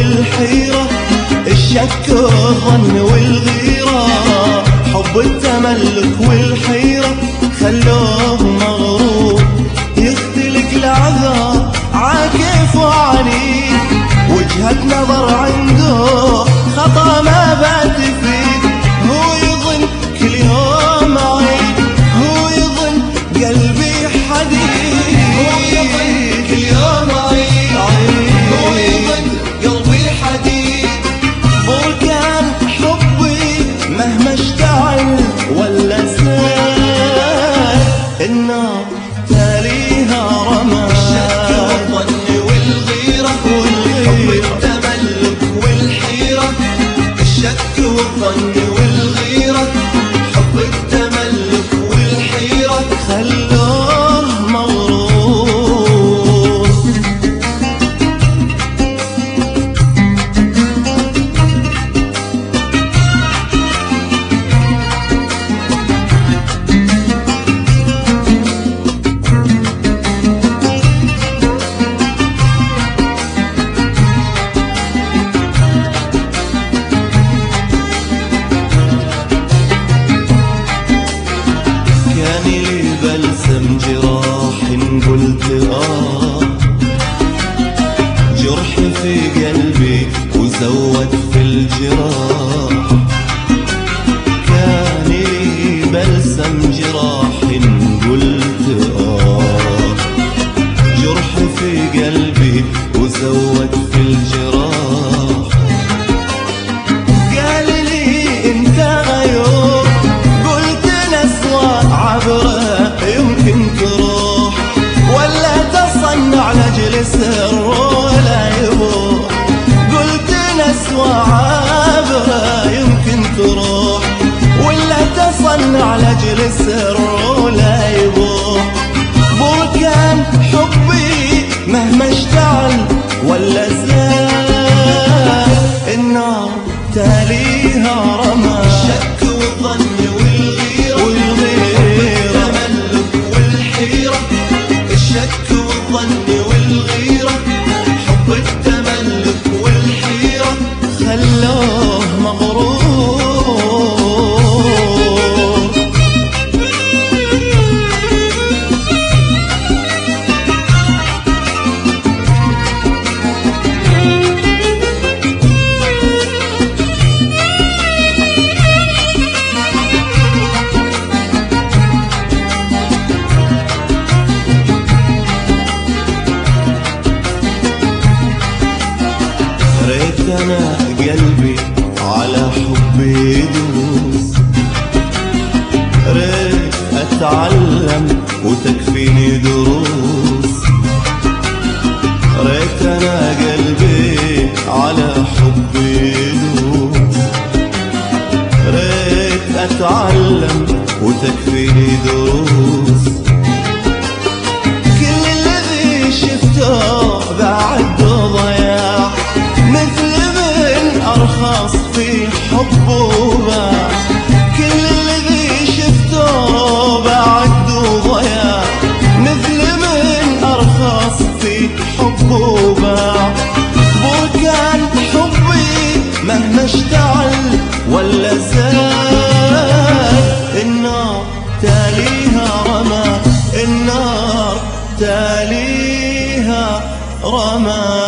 والحيرة الشك والظن والغيرة حب التملك والحيرة خلوه مغرور يختلق العذاب عاكف وعنيد وجهة نظر عنده خطأ ما بات فيه هو يظن كل يوم عيد هو يظن قلبي حديد هو يظن كل يوم عيد هو يظن قلبي حديد بركان حبي مهما اشتعل ولا زاد النار تاليها الشك رماد والظن والغيرة حب التملك والحيرة الشك والظن والغيرة حب التملك والحيرة خلوه مغرور كان لي بلسم جراح قلت آه جرح في قلبي وزود في الجراح كان لي بلسم جراح قلت آه جرح في قلبي وزود في الجراح قال لي انت غيور قلت نسوى عبره يمكن تروح ولا تصنع لاجل سر ولا يبوح قلت نسوى عبره يمكن تروح ولا تصنع لاجل سر ولا يبوح بركان حبي مهما اشتعل ولا زاد النار تاليها رماد الشك والظن والغيرة والغيرة. التملك والحيرة الشك والظن والغيرة حب التملك والحيرة خلوه مغرور ريت انا قلبي على حبي يدوس ريت اتعلم وتكفيني دروس ريت انا قلبي على حبي يدوس ريت اتعلم وتكفيني دروس كل الذي شفته بعد ضياع مثل من أرخص في حبه باع كل الذي شفته بعد ضياع مثل من أرخص في حبه باع بركان حبي مهما اشتعل ولا زاد النار تاليها رمى النار تاليها رمى